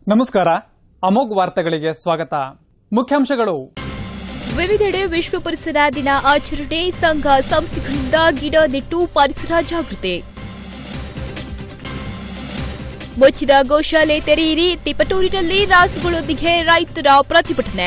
ನಮಸ್ಕಾರ ಅಮೋಘ್ ವಾರ್ತೆಗಳಿಗೆ ಸ್ವಾಗತ ಮುಖ್ಯಾಂಶಗಳು ವಿವಿಧೆಡೆ ವಿಶ್ವ ಪರಿಸರ ದಿನ ಆಚರಣೆ ಸಂಘ ಸಂಸ್ಥೆಗಳಿಂದ ಗಿಡ ನೆಟ್ಟು ಪರಿಸರ ಜಾಗೃತಿ ಮುಚ್ಚಿದ ಗೋಶಾಲೆ ತೆರೆಯಿರಿ ತಿಪಟೂರಿನಲ್ಲಿ ರಾಸುಗಳೊಂದಿಗೆ ರೈತರ ಪ್ರತಿಭಟನೆ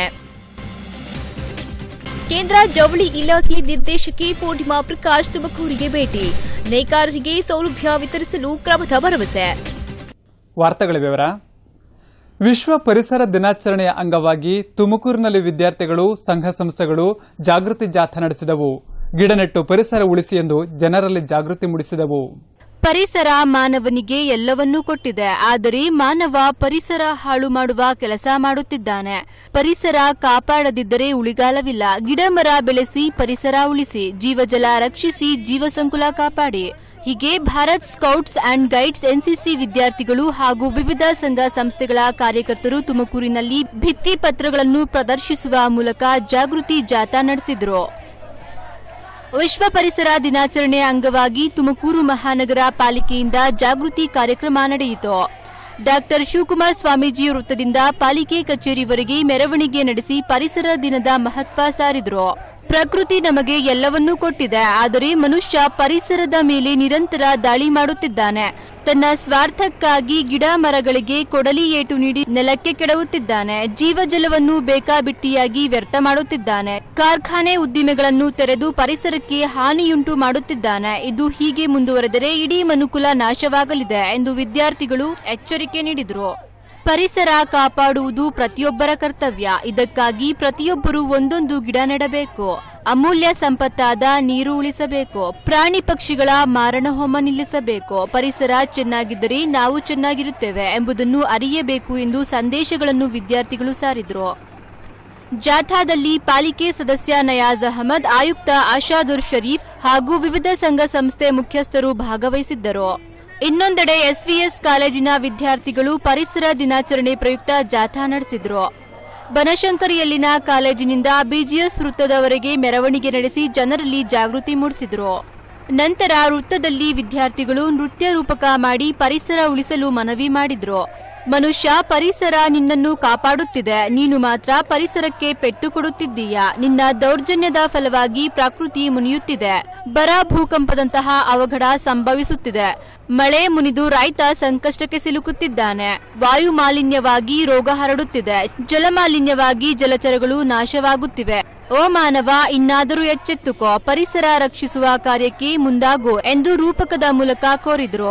ಕೇಂದ್ರ ಜವಳಿ ಇಲಾಖೆ ನಿರ್ದೇಶಕಿ ಪೂರ್ಣಿಮಾ ಪ್ರಕಾಶ್ ತುಮಕೂರಿಗೆ ಭೇಟಿ ನೇಕಾರರಿಗೆ ಸೌಲಭ್ಯ ವಿತರಿಸಲು ಕ್ರಮದ ಭರವಸೆ ವಾರ್ತೆಗಳ ವಿವರ ವಿಶ್ವ ಪರಿಸರ ದಿನಾಚರಣೆಯ ಅಂಗವಾಗಿ ತುಮಕೂರಿನಲ್ಲಿ ವಿದ್ಯಾರ್ಥಿಗಳು ಸಂಘ ಸಂಸ್ಥೆಗಳು ಜಾಗೃತಿ ಜಾಥಾ ನಡೆಸಿದವು ಗಿಡ ನೆಟ್ಟು ಪರಿಸರ ಉಳಿಸಿ ಎಂದು ಜನರಲ್ಲಿ ಜಾಗೃತಿ ಮೂಡಿಸಿದವು ಪರಿಸರ ಮಾನವನಿಗೆ ಎಲ್ಲವನ್ನೂ ಕೊಟ್ಟಿದೆ ಆದರೆ ಮಾನವ ಪರಿಸರ ಹಾಳು ಮಾಡುವ ಕೆಲಸ ಮಾಡುತ್ತಿದ್ದಾನೆ ಪರಿಸರ ಕಾಪಾಡದಿದ್ದರೆ ಉಳಿಗಾಲವಿಲ್ಲ ಗಿಡ ಮರ ಬೆಳೆಸಿ ಪರಿಸರ ಉಳಿಸಿ ಜೀವಜಲ ರಕ್ಷಿಸಿ ಜೀವಸಂಕುಲ ಕಾಪಾಡಿ ಹೀಗೆ Bharat scouts and guides NCC ವಿದ್ಯಾರ್ಥಿಗಳು ಹಾಗೂ ವಿವಿಧ ಸಂಘ ಸಂಸ್ಥೆಗಳ ಕಾರ್ಯಕರ್ತರು ತುಮಕೂರಿನಲ್ಲಿ ಭಿತ್ತಿ ಪತ್ರಗಳನ್ನು ಪ್ರದರ್ಶಿಸುವ ಮೂಲಕ ಜಾಗೃತಿ ಜಾಥಾ ನಡೆಸಿದರು ವಿಶ್ವ ಪರಿಸರ ದಿನಾಚರಣೆ ಅಂಗವಾಗಿ ತುಮಕೂರು ಮಹಾನಗರ ಪಾಲಿಕೆಯಿಂದ ಜಾಗೃತಿ ಕಾರ್ಯಕ್ರಮ ನಡೆಯಿತು ಡಾಕ್ಟರ್ ಶಿವಕುಮಾರ್ ಸ್ವಾಮೀಜಿ ವೃತ್ತದಿಂದ ಪಾಲಿಕೆ ಕಚೇರಿವರೆಗೆ ಮೆರವಣಿಗೆ ನಡೆಸಿ ಪರಿಸರ ದಿನದ ಮಹತ್ವ ಸಾರಿದರು ಪ್ರಕೃತಿ ನಮಗೆ ಎಲ್ಲವನ್ನೂ ಕೊಟ್ಟಿದೆ ಆದರೆ ಮನುಷ್ಯ ಪರಿಸರದ ಮೇಲೆ ನಿರಂತರ ದಾಳಿ ಮಾಡುತ್ತಿದ್ದಾನೆ ತನ್ನ ಸ್ವಾರ್ಥಕ್ಕಾಗಿ ಗಿಡ ಮರಗಳಿಗೆ ಕೊಡಲಿ ಏಟು ನೀಡಿ ನೆಲಕ್ಕೆ ಕೆಡವುತ್ತಿದ್ದಾನೆ ಜೀವಜಲವನ್ನು ಬೇಕಾಬಿಟ್ಟಿಯಾಗಿ ವ್ಯರ್ಥ ಮಾಡುತ್ತಿದ್ದಾನೆ ಕಾರ್ಖಾನೆ ಉದ್ದಿಮೆಗಳನ್ನು ತೆರೆದು ಪರಿಸರಕ್ಕೆ ಹಾನಿಯುಂಟು ಮಾಡುತ್ತಿದ್ದಾನೆ ಇದು ಹೀಗೆ ಮುಂದುವರೆದರೆ ಇಡೀ ಮನುಕುಲ ನಾಶವಾಗಲಿದೆ ಎಂದು ವಿದ್ಯಾರ್ಥಿಗಳು ಎಚ್ಚರಿಕೆ ನೀಡಿದರು ಪರಿಸರ ಕಾಪಾಡುವುದು ಪ್ರತಿಯೊಬ್ಬರ ಕರ್ತವ್ಯ ಇದಕ್ಕಾಗಿ ಪ್ರತಿಯೊಬ್ಬರು ಒಂದೊಂದು ಗಿಡ ನೆಡಬೇಕು ಅಮೂಲ್ಯ ಸಂಪತ್ತಾದ ನೀರು ಉಳಿಸಬೇಕು ಪ್ರಾಣಿ ಪಕ್ಷಿಗಳ ಮಾರಣಹೋಮ ನಿಲ್ಲಿಸಬೇಕು ಪರಿಸರ ಚೆನ್ನಾಗಿದ್ದರೆ ನಾವು ಚೆನ್ನಾಗಿರುತ್ತೇವೆ ಎಂಬುದನ್ನು ಅರಿಯಬೇಕು ಎಂದು ಸಂದೇಶಗಳನ್ನು ವಿದ್ಯಾರ್ಥಿಗಳು ಸಾರಿದರು ಜಾಥಾದಲ್ಲಿ ಪಾಲಿಕೆ ಸದಸ್ಯ ನಯಾಜ್ ಅಹಮದ್ ಆಯುಕ್ತ ಆಶಾದುರ್ ಶರೀಫ್ ಹಾಗೂ ವಿವಿಧ ಸಂಘ ಸಂಸ್ಥೆ ಮುಖ್ಯಸ್ಥರು ಭಾಗವಹಿಸಿದ್ದರು ಇನ್ನೊಂದೆಡೆ ಎಸ್ವಿಎಸ್ ಕಾಲೇಜಿನ ವಿದ್ಯಾರ್ಥಿಗಳು ಪರಿಸರ ದಿನಾಚರಣೆ ಪ್ರಯುಕ್ತ ಜಾಥಾ ನಡೆಸಿದ್ರು ಬನಶಂಕರಿಯಲ್ಲಿನ ಕಾಲೇಜಿನಿಂದ ಬಿಜಿಎಸ್ ವೃತ್ತದವರೆಗೆ ಮೆರವಣಿಗೆ ನಡೆಸಿ ಜನರಲ್ಲಿ ಜಾಗೃತಿ ಮೂಡಿಸಿದ್ರು ನಂತರ ವೃತ್ತದಲ್ಲಿ ವಿದ್ಯಾರ್ಥಿಗಳು ನೃತ್ಯ ರೂಪಕ ಮಾಡಿ ಪರಿಸರ ಉಳಿಸಲು ಮನವಿ ಮಾಡಿದ್ರು ಮನುಷ್ಯ ಪರಿಸರ ನಿನ್ನನ್ನು ಕಾಪಾಡುತ್ತಿದೆ ನೀನು ಮಾತ್ರ ಪರಿಸರಕ್ಕೆ ಪೆಟ್ಟು ಕೊಡುತ್ತಿದ್ದೀಯ ನಿನ್ನ ದೌರ್ಜನ್ಯದ ಫಲವಾಗಿ ಪ್ರಕೃತಿ ಮುನಿಯುತ್ತಿದೆ ಬರ ಭೂಕಂಪದಂತಹ ಅವಘಡ ಸಂಭವಿಸುತ್ತಿದೆ ಮಳೆ ಮುನಿದು ರೈತ ಸಂಕಷ್ಟಕ್ಕೆ ಸಿಲುಕುತ್ತಿದ್ದಾನೆ ವಾಯು ಮಾಲಿನ್ಯವಾಗಿ ರೋಗ ಹರಡುತ್ತಿದೆ ಜಲಮಾಲಿನ್ಯವಾಗಿ ಜಲಚರಗಳು ನಾಶವಾಗುತ್ತಿವೆ ಓ ಮಾನವ ಇನ್ನಾದರೂ ಎಚ್ಚೆತ್ತುಕೋ ಪರಿಸರ ರಕ್ಷಿಸುವ ಕಾರ್ಯಕ್ಕೆ ಮುಂದಾಗು ಎಂದು ರೂಪಕದ ಮೂಲಕ ಕೋರಿದ್ರು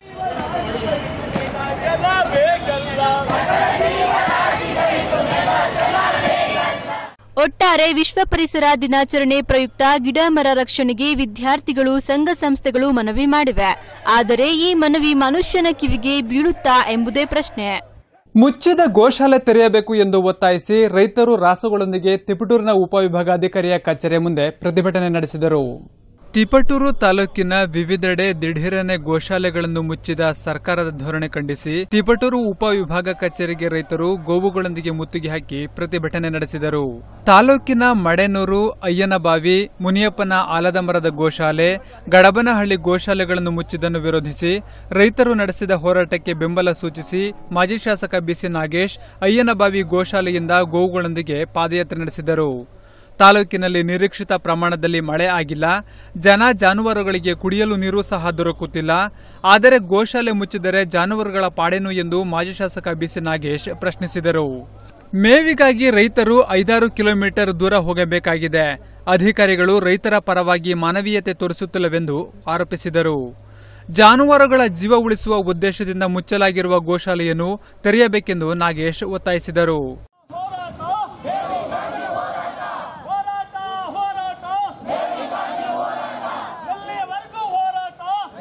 ಒಟ್ಟಾರೆ ವಿಶ್ವ ಪರಿಸರ ದಿನಾಚರಣೆ ಪ್ರಯುಕ್ತ ಗಿಡ ಮರ ರಕ್ಷಣೆಗೆ ವಿದ್ಯಾರ್ಥಿಗಳು ಸಂಘ ಸಂಸ್ಥೆಗಳು ಮನವಿ ಮಾಡಿವೆ ಆದರೆ ಈ ಮನವಿ ಮನುಷ್ಯನ ಕಿವಿಗೆ ಬೀಳುತ್ತಾ ಎಂಬುದೇ ಪ್ರಶ್ನೆ ಮುಚ್ಚಿದ ಗೋಶಾಲೆ ತೆರೆಯಬೇಕು ಎಂದು ಒತ್ತಾಯಿಸಿ ರೈತರು ರಾಸುಗಳೊಂದಿಗೆ ತಿಪಟೂರಿನ ಉಪವಿಭಾಗಾಧಿಕಾರಿಯ ಕಚೇರಿ ಮುಂದೆ ಪ್ರತಿಭಟನೆ ನಡೆಸಿದರು ತಿಪಟೂರು ತಾಲೂಕಿನ ವಿವಿಧೆಡೆ ದಿಢೀರನೆ ಗೋಶಾಲೆಗಳನ್ನು ಮುಚ್ಚಿದ ಸರ್ಕಾರದ ಧೋರಣೆ ಖಂಡಿಸಿ ತಿಪಟೂರು ಉಪವಿಭಾಗ ಕಚೇರಿಗೆ ರೈತರು ಗೋವುಗಳೊಂದಿಗೆ ಮುತ್ತಿಗೆ ಹಾಕಿ ಪ್ರತಿಭಟನೆ ನಡೆಸಿದರು ತಾಲೂಕಿನ ಮಡೆನೂರು ಅಯ್ಯನಬಾವಿ ಮುನಿಯಪ್ಪನ ಆಲದ ಮರದ ಗೋಶಾಲೆ ಗಡಬನಹಳ್ಳಿ ಗೋಶಾಲೆಗಳನ್ನು ಮುಚ್ಚಿದ್ದನ್ನು ವಿರೋಧಿಸಿ ರೈತರು ನಡೆಸಿದ ಹೋರಾಟಕ್ಕೆ ಬೆಂಬಲ ಸೂಚಿಸಿ ಮಾಜಿ ಶಾಸಕ ಬಿಸಿ ನಾಗೇಶ್ ಅಯ್ಯನಬಾವಿ ಗೋಶಾಲೆಯಿಂದ ಗೋವುಗಳೊಂದಿಗೆ ಪಾದಯಾತ್ರೆ ನಡೆಸಿದರು ತಾಲೂಕಿನಲ್ಲಿ ನಿರೀಕ್ಷಿತ ಪ್ರಮಾಣದಲ್ಲಿ ಮಳೆ ಆಗಿಲ್ಲ ಜನ ಜಾನುವಾರುಗಳಿಗೆ ಕುಡಿಯಲು ನೀರು ಸಹ ದೊರಕುತ್ತಿಲ್ಲ ಆದರೆ ಗೋಶಾಲೆ ಮುಚ್ಚಿದರೆ ಜಾನುವಾರುಗಳ ಪಾಡೇನು ಎಂದು ಮಾಜಿ ಶಾಸಕ ಬಿಸಿ ನಾಗೇಶ್ ಪ್ರಶ್ನಿಸಿದರು ಮೇವಿಗಾಗಿ ರೈತರು ಐದಾರು ಕಿಲೋಮೀಟರ್ ದೂರ ಹೋಗಬೇಕಾಗಿದೆ ಅಧಿಕಾರಿಗಳು ರೈತರ ಪರವಾಗಿ ಮಾನವೀಯತೆ ತೋರಿಸುತ್ತಿಲ್ಲವೆಂದು ಆರೋಪಿಸಿದರು ಜಾನುವಾರುಗಳ ಜೀವ ಉಳಿಸುವ ಉದ್ದೇಶದಿಂದ ಮುಚ್ಚಲಾಗಿರುವ ಗೋಶಾಲೆಯನ್ನು ತೆರೆಯಬೇಕೆಂದು ನಾಗೇಶ್ ಒತ್ತಾಯಿಸಿದರು ಹೋರಾಟ ಹೋರಾಟ ಎಲ್ಲಿಯವರೆಗೂ ಹೋರಾಟ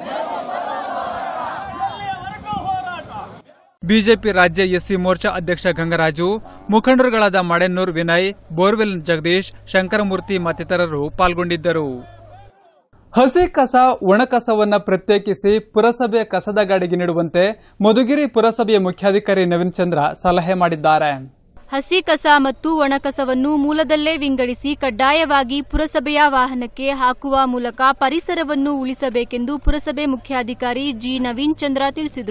ಎಲ್ಲಿಯವರೆಗೂ ಹೋರಾಟ ಬಿಜೆಪಿ ರಾಜ್ಯ ಎಸ್ಸಿ ಮೋರ್ಚಾ ಅಧ್ಯಕ್ಷ ಗಂಗರಾಜು ಮುಖಂಡರುಗಳಾದ ಮಡೆನ್ನೂರ್ ವಿನಯ್ ಬೋರ್ವೆಲ್ ಜಗದೀಶ್ ಶಂಕರಮೂರ್ತಿ ಮತ್ತಿತರರು ಪಾಲ್ಗೊಂಡಿದ್ದರು ಹಸಿ ಕಸ ಒಣಕಸವನ್ನ ಪ್ರತ್ಯೇಕಿಸಿ ಪುರಸಭೆಯ ಕಸದ ಗಾಡಿಗೆ ನೀಡುವಂತೆ ಮಧುಗಿರಿ ಪುರಸಭೆಯ ಮುಖ್ಯಾಧಿಕಾರಿ ನವೀನ್ ಚಂದ್ರ ಸಲಹೆ ಮಾಡಿದ್ದಾರೆ ಹಸಿ ಕಸ ಮತ್ತು ಒಣಕಸವನ್ನು ಮೂಲದಲ್ಲೇ ವಿಂಗಡಿಸಿ ಕಡ್ಡಾಯವಾಗಿ ಪುರಸಭೆಯ ವಾಹನಕ್ಕೆ ಹಾಕುವ ಮೂಲಕ ಪರಿಸರವನ್ನು ಉಳಿಸಬೇಕೆಂದು ಪುರಸಭೆ ಮುಖ್ಯಾಧಿಕಾರಿ ಜಿ ನವೀನ್ ಚಂದ್ರ ತಿಳಿಸಿದರು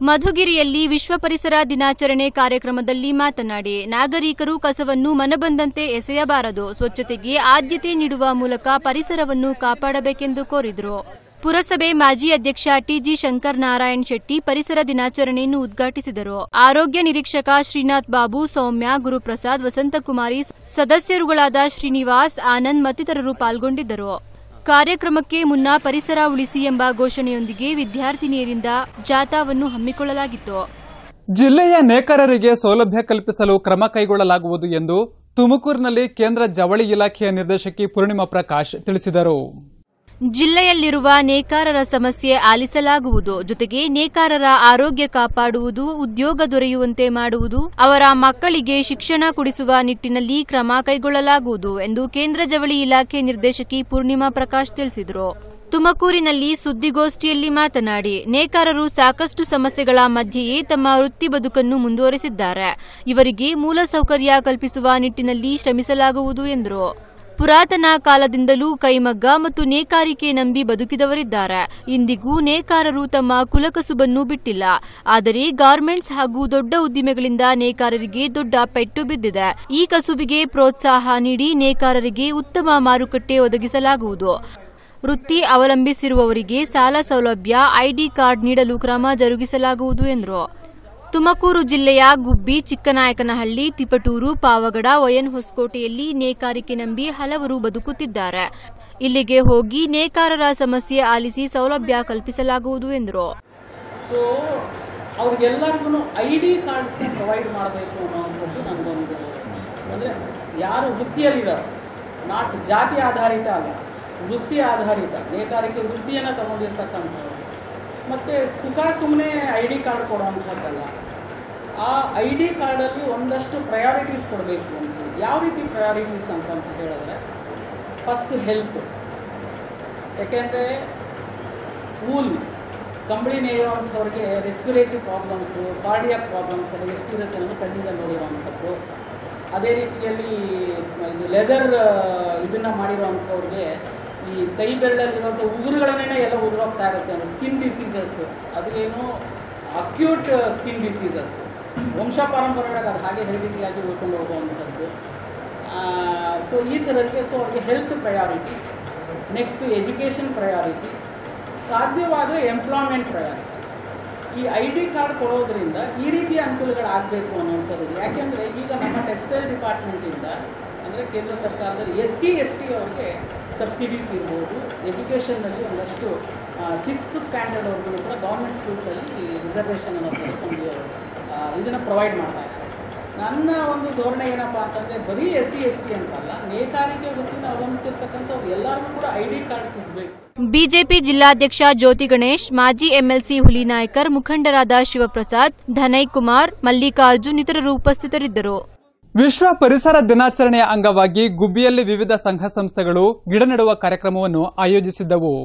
ಮಧುಗಿರಿಯಲ್ಲಿ ವಿಶ್ವ ಪರಿಸರ ದಿನಾಚರಣೆ ಕಾರ್ಯಕ್ರಮದಲ್ಲಿ ಮಾತನಾಡಿ ನಾಗರಿಕರು ಕಸವನ್ನು ಮನಬಂದಂತೆ ಎಸೆಯಬಾರದು ಸ್ವಚ್ಛತೆಗೆ ಆದ್ಯತೆ ನೀಡುವ ಮೂಲಕ ಪರಿಸರವನ್ನು ಕಾಪಾಡಬೇಕೆಂದು ಕೋರಿದರು ಪುರಸಭೆ ಮಾಜಿ ಅಧ್ಯಕ್ಷ ಟಿಜಿ ಶಂಕರ್ ನಾರಾಯಣ್ ಶೆಟ್ಟಿ ಪರಿಸರ ದಿನಾಚರಣೆಯನ್ನು ಉದ್ಘಾಟಿಸಿದರು ಆರೋಗ್ಯ ನಿರೀಕ್ಷಕ ಶ್ರೀನಾಥ್ ಬಾಬು ಸೌಮ್ಯ ಗುರುಪ್ರಸಾದ್ ವಸಂತಕುಮಾರಿ ಸದಸ್ಯರುಗಳಾದ ಶ್ರೀನಿವಾಸ್ ಆನಂದ್ ಮತ್ತಿತರರು ಪಾಲ್ಗೊಂಡಿದ್ದರು ಕಾರ್ಯಕ್ರಮಕ್ಕೆ ಮುನ್ನ ಪರಿಸರ ಉಳಿಸಿ ಎಂಬ ಘೋಷಣೆಯೊಂದಿಗೆ ವಿದ್ಯಾರ್ಥಿನಿಯರಿಂದ ಜಾಥಾವನ್ನು ಹಮ್ಮಿಕೊಳ್ಳಲಾಗಿತ್ತು ಜಿಲ್ಲೆಯ ನೇಕಾರರಿಗೆ ಸೌಲಭ್ಯ ಕಲ್ಪಿಸಲು ಕ್ರಮ ಕೈಗೊಳ್ಳಲಾಗುವುದು ಎಂದು ತುಮಕೂರಿನಲ್ಲಿ ಕೇಂದ್ರ ಜವಳಿ ಇಲಾಖೆಯ ನಿರ್ದೇಶಕಿ ಪೂರ್ಣಿಮಾ ಪ್ರಕಾಶ್ ತಿಳಿಸಿದರು ಜಿಲ್ಲೆಯಲ್ಲಿರುವ ನೇಕಾರರ ಸಮಸ್ಯೆ ಆಲಿಸಲಾಗುವುದು ಜೊತೆಗೆ ನೇಕಾರರ ಆರೋಗ್ಯ ಕಾಪಾಡುವುದು ಉದ್ಯೋಗ ದೊರೆಯುವಂತೆ ಮಾಡುವುದು ಅವರ ಮಕ್ಕಳಿಗೆ ಶಿಕ್ಷಣ ಕೊಡಿಸುವ ನಿಟ್ಟಿನಲ್ಲಿ ಕ್ರಮ ಕೈಗೊಳ್ಳಲಾಗುವುದು ಎಂದು ಕೇಂದ್ರ ಜವಳಿ ಇಲಾಖೆ ನಿರ್ದೇಶಕಿ ಪೂರ್ಣಿಮಾ ಪ್ರಕಾಶ್ ತಿಳಿಸಿದರು ತುಮಕೂರಿನಲ್ಲಿ ಸುದ್ದಿಗೋಷ್ಠಿಯಲ್ಲಿ ಮಾತನಾಡಿ ನೇಕಾರರು ಸಾಕಷ್ಟು ಸಮಸ್ಯೆಗಳ ಮಧ್ಯೆಯೇ ತಮ್ಮ ವೃತ್ತಿ ಬದುಕನ್ನು ಮುಂದುವರೆಸಿದ್ದಾರೆ ಇವರಿಗೆ ಮೂಲಸೌಕರ್ಯ ಕಲ್ಪಿಸುವ ನಿಟ್ಟಿನಲ್ಲಿ ಶ್ರಮಿಸಲಾಗುವುದು ಎಂದರು ಪುರಾತನ ಕಾಲದಿಂದಲೂ ಕೈಮಗ್ಗ ಮತ್ತು ನೇಕಾರಿಕೆ ನಂಬಿ ಬದುಕಿದವರಿದ್ದಾರೆ ಇಂದಿಗೂ ನೇಕಾರರು ತಮ್ಮ ಕುಲಕಸುಬನ್ನು ಬಿಟ್ಟಿಲ್ಲ ಆದರೆ ಗಾರ್ಮೆಂಟ್ಸ್ ಹಾಗೂ ದೊಡ್ಡ ಉದ್ದಿಮೆಗಳಿಂದ ನೇಕಾರರಿಗೆ ದೊಡ್ಡ ಪೆಟ್ಟು ಬಿದ್ದಿದೆ ಈ ಕಸುಬಿಗೆ ಪ್ರೋತ್ಸಾಹ ನೀಡಿ ನೇಕಾರರಿಗೆ ಉತ್ತಮ ಮಾರುಕಟ್ಟೆ ಒದಗಿಸಲಾಗುವುದು ವೃತ್ತಿ ಅವಲಂಬಿಸಿರುವವರಿಗೆ ಸಾಲ ಸೌಲಭ್ಯ ಐಡಿ ಕಾರ್ಡ್ ನೀಡಲು ಕ್ರಮ ಜರುಗಿಸಲಾಗುವುದು ಎಂದರು ತುಮಕೂರು ಜಿಲ್ಲೆಯ ಗುಬ್ಬಿ ಚಿಕ್ಕನಾಯಕನಹಳ್ಳಿ ತಿಪಟೂರು ಪಾವಗಡ ವಯನ್ ಹೊಸಕೋಟೆಯಲ್ಲಿ ನೇಕಾರಿಕೆ ನಂಬಿ ಹಲವರು ಬದುಕುತ್ತಿದ್ದಾರೆ ಇಲ್ಲಿಗೆ ಹೋಗಿ ನೇಕಾರರ ಸಮಸ್ಯೆ ಆಲಿಸಿ ಸೌಲಭ್ಯ ಕಲ್ಪಿಸಲಾಗುವುದು ಎಂದರು ಸೊ ಅವ್ರಿಗೆಲ್ಲರಿಗೂ ಐ ಡಿ ಕಾರ್ಡ್ಸ್ನ ಪ್ರೊವೈಡ್ ಮಾಡಬೇಕು ಅನ್ನೋವಂಥದ್ದು ನನಗೊಂದು ಅಂದರೆ ಯಾರು ವೃತ್ತಿಯಲ್ಲಿದ್ದಾರೆ ನಾಟ್ ಜಾತಿ ಆಧಾರಿತ ಅಲ್ಲ ವೃತ್ತಿ ಆಧಾರಿತ ನೇಕಾರಿಕೆ ವೃತ್ತಿಯನ್ನು ತಗೊಂಡಿರ್ತಕ್ಕಂಥವ್ರು ಮತ್ತು ಸುಖ ಸುಮ್ಮನೆ ಐ ಡಿ ಕಾರ್ಡ್ ಕೊಡುವಂಥದ್ದಲ್ಲ ಆ ಐ ಡಿ ಕಾರ್ಡಲ್ಲಿ ಒಂದಷ್ಟು ಪ್ರಯಾರಿಟೀಸ್ ಕೊಡಬೇಕು ಅಂತ ಹೇಳಿ ಯಾವ ರೀತಿ ಪ್ರಯಾರಿಟೀಸ್ ಅಂತಂತ ಹೇಳಿದ್ರೆ ಫಸ್ಟ್ ಹೆಲ್ತ್ ಯಾಕೆಂದರೆ ವೂಲ್ ಕಂಬಳಿ ನೇಯುವಂಥವ್ರಿಗೆ ರೆಸ್ಪಿರೇಟರಿ ಪ್ರಾಬ್ಲಮ್ಸು ಕಾರ್ಡಿಯಾಕ್ ಪ್ರಾಬ್ಲಮ್ಸ್ ಎಲ್ಲ ಎಷ್ಟಿರುತ್ತೆ ಅನ್ನೋದು ಕಣ್ಣಿಂದ ನೋಡಿರುವಂಥದ್ದು ಅದೇ ರೀತಿಯಲ್ಲಿ ಇದು ಲೆದರ್ ಇದನ್ನು ಮಾಡಿರೋವಂಥವ್ರಿಗೆ ಈ ಕೈ ಬೆರಳಲ್ಲಿರುವಂಥ ಉಗುರುಗಳನ್ನೇ ಎಲ್ಲ ಉದುರೋಗ್ತಾ ಇರುತ್ತೆ ಅಂದರೆ ಸ್ಕಿನ್ ಡಿಸೀಸಸ್ ಅದು ಏನು ಅಕ್ಯೂಟ್ ಸ್ಕಿನ್ ಡಿಸೀಸಸ್ ವಂಶ ಪಾರಂಪರ್ಯವಾಗಿ ಅದು ಹಾಗೆ ಹೆರಿಡಿಟಿಯಾಗಿ ಉಳ್ಕೊಂಡು ಹೋಗುವಂಥದ್ದು ಸೊ ಈ ಥರಕ್ಕೆ ಸೊ ಅವ್ರಿಗೆ health priority next education priority ಸಾಧ್ಯವಾದರೆ ಎಂಪ್ಲಾಯ್ಮೆಂಟ್ ಪ್ರಯಾರಿಟಿ ಈ ಐ ಡಿ ಕಾರ್ಡ್ ಕೊಡೋದ್ರಿಂದ ಈ ರೀತಿಯ ಅನುಕೂಲಗಳಾಗಬೇಕು ಅನ್ನೋಂಥದ್ದು ಯಾಕೆಂದರೆ ಈಗ ನಮ್ಮ ಟೆಕ್ಸ್ಟೈಲ್ ಡಿಪಾರ್ಟ್ಮೆಂಟಿಂದ ಅಂದರೆ ಕೇಂದ್ರ ಸರ್ಕಾರದಲ್ಲಿ ಎಸ್ ಸಿ ಎಸ್ ಟಿ ಅವ್ರಿಗೆ ಸಬ್ಸಿಡೀಸ್ ಇರ್ಬೋದು ಎಜುಕೇಷನ್ನಲ್ಲಿ ಒಂದಷ್ಟು ಸಿಕ್ಸ್ತ್ ಸ್ಟ್ಯಾಂಡರ್ಡ್ವರೆಗೂ ಕೂಡ ಗೌರ್ಮೆಂಟ್ ಸ್ಕೂಲ್ಸಲ್ಲಿ ರಿಸರ್ವೇಷನ್ ಅನ್ನೋದು ಒಂದು ಇದನ್ನು ಪ್ರೊವೈಡ್ ಮಾಡ್ತಾ ಇದ್ದಾರೆ ನನ್ನ ಒಂದು ಧೋರಣೆ ಏನಪ್ಪ ಅಂತಂದರೆ ಬರೀ ಎಸ್ ಸಿ ಎಸ್ ಟಿ ಅಂತಲ್ಲ ನೇಕಾರಿಕೆ ವೃತ್ತಿನ ಅವಲಂಬಿಸಿರ್ತಕ್ಕಂಥವ್ರು ಎಲ್ಲರಿಗೂ ಕೂಡ ಐ ಡಿ ಕಾರ್ಡ್ ಸಿಗಬೇಕು ಬಿಜೆಪಿ ಜಿಲ್ಲಾಧ್ಯಕ್ಷ ಜ್ಯೋತಿ ಗಣೇಶ್ ಮಾಜಿ ಎಂಎಲ್ಸಿ ಹುಲಿನಾಯ್ಕರ್ ಮುಖಂಡರಾದ ಶಿವಪ್ರಸಾದ್ ಧನಯ್ ಕುಮಾರ್ ಮಲ್ಲಿಕಾರ್ಜುನ್ ಇತರರು ಉಪಸ್ಥಿತರಿದ್ದರು ವಿಶ್ವ ಪರಿಸರ ದಿನಾಚರಣೆಯ ಅಂಗವಾಗಿ ಗುಬ್ಬಿಯಲ್ಲಿ ವಿವಿಧ ಸಂಘ ಸಂಸ್ಥೆಗಳು ಗಿಡ ನೆಡುವ ಕಾರ್ಯಕ್ರಮವನ್ನು ಆಯೋಜಿಸಿದ್ದವು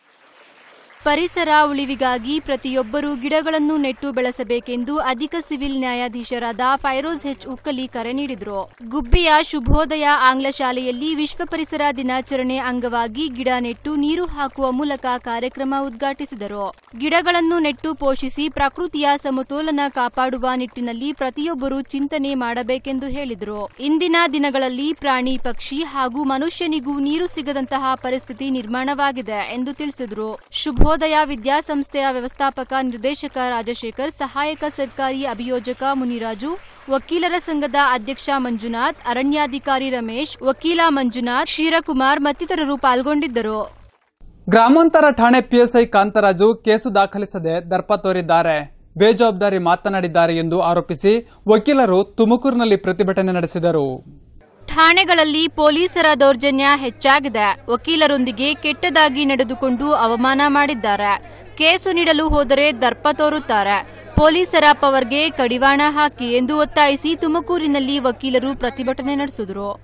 ಪರಿಸರ ಉಳಿವಿಗಾಗಿ ಪ್ರತಿಯೊಬ್ಬರೂ ಗಿಡಗಳನ್ನು ನೆಟ್ಟು ಬೆಳೆಸಬೇಕೆಂದು ಅಧಿಕ ಸಿವಿಲ್ ನ್ಯಾಯಾಧೀಶರಾದ ಫೈರೋಜ್ ಹೆಚ್ ಉಕ್ಕಲಿ ಕರೆ ನೀಡಿದರು ಗುಬ್ಬಿಯ ಶುಭೋದಯ ಆಂಗ್ಲ ಶಾಲೆಯಲ್ಲಿ ವಿಶ್ವ ಪರಿಸರ ದಿನಾಚರಣೆ ಅಂಗವಾಗಿ ಗಿಡ ನೆಟ್ಟು ನೀರು ಹಾಕುವ ಮೂಲಕ ಕಾರ್ಯಕ್ರಮ ಉದ್ಘಾಟಿಸಿದರು ಗಿಡಗಳನ್ನು ನೆಟ್ಟು ಪೋಷಿಸಿ ಪ್ರಕೃತಿಯ ಸಮತೋಲನ ಕಾಪಾಡುವ ನಿಟ್ಟಿನಲ್ಲಿ ಪ್ರತಿಯೊಬ್ಬರು ಚಿಂತನೆ ಮಾಡಬೇಕೆಂದು ಹೇಳಿದರು ಇಂದಿನ ದಿನಗಳಲ್ಲಿ ಪ್ರಾಣಿ ಪಕ್ಷಿ ಹಾಗೂ ಮನುಷ್ಯನಿಗೂ ನೀರು ಸಿಗದಂತಹ ಪರಿಸ್ಥಿತಿ ನಿರ್ಮಾಣವಾಗಿದೆ ಎಂದು ತಿಳಿಸಿದರು ಶುಭೋದಯ ವಿದ್ಯಾಸಂಸ್ಥೆಯ ವ್ಯವಸ್ಥಾಪಕ ನಿರ್ದೇಶಕ ರಾಜಶೇಖರ್ ಸಹಾಯಕ ಸರ್ಕಾರಿ ಅಭಿಯೋಜಕ ಮುನಿರಾಜು ವಕೀಲರ ಸಂಘದ ಅಧ್ಯಕ್ಷ ಮಂಜುನಾಥ್ ಅರಣ್ಯಾಧಿಕಾರಿ ರಮೇಶ್ ವಕೀಲ ಮಂಜುನಾಥ್ ಕ್ಷೀರಕುಮಾರ್ ಮತ್ತಿತರರು ಪಾಲ್ಗೊಂಡಿದ್ದರು ಗ್ರಾಮಾಂತರ ಠಾಣೆ ಪಿಎಸ್ಐ ಕಾಂತರಾಜು ಕೇಸು ದಾಖಲಿಸದೆ ದರ್ಪ ತೋರಿದ್ದಾರೆ ಬೇಜವಾಬ್ದಾರಿ ಮಾತನಾಡಿದ್ದಾರೆ ಎಂದು ಆರೋಪಿಸಿ ವಕೀಲರು ತುಮಕೂರಿನಲ್ಲಿ ಪ್ರತಿಭಟನೆ ನಡೆಸಿದರು ಠಾಣೆಗಳಲ್ಲಿ ಪೊಲೀಸರ ದೌರ್ಜನ್ಯ ಹೆಚ್ಚಾಗಿದೆ ವಕೀಲರೊಂದಿಗೆ ಕೆಟ್ಟದಾಗಿ ನಡೆದುಕೊಂಡು ಅವಮಾನ ಮಾಡಿದ್ದಾರೆ ಕೇಸು ನೀಡಲು ಹೋದರೆ ದರ್ಪ ತೋರುತ್ತಾರೆ ಪೊಲೀಸರ ಪವರ್ಗೆ ಕಡಿವಾಣ ಹಾಕಿ ಎಂದು ಒತ್ತಾಯಿಸಿ ತುಮಕೂರಿನಲ್ಲಿ ವಕೀಲರು ಪ್ರತಿಭಟನೆ ನಡೆಸಿದರು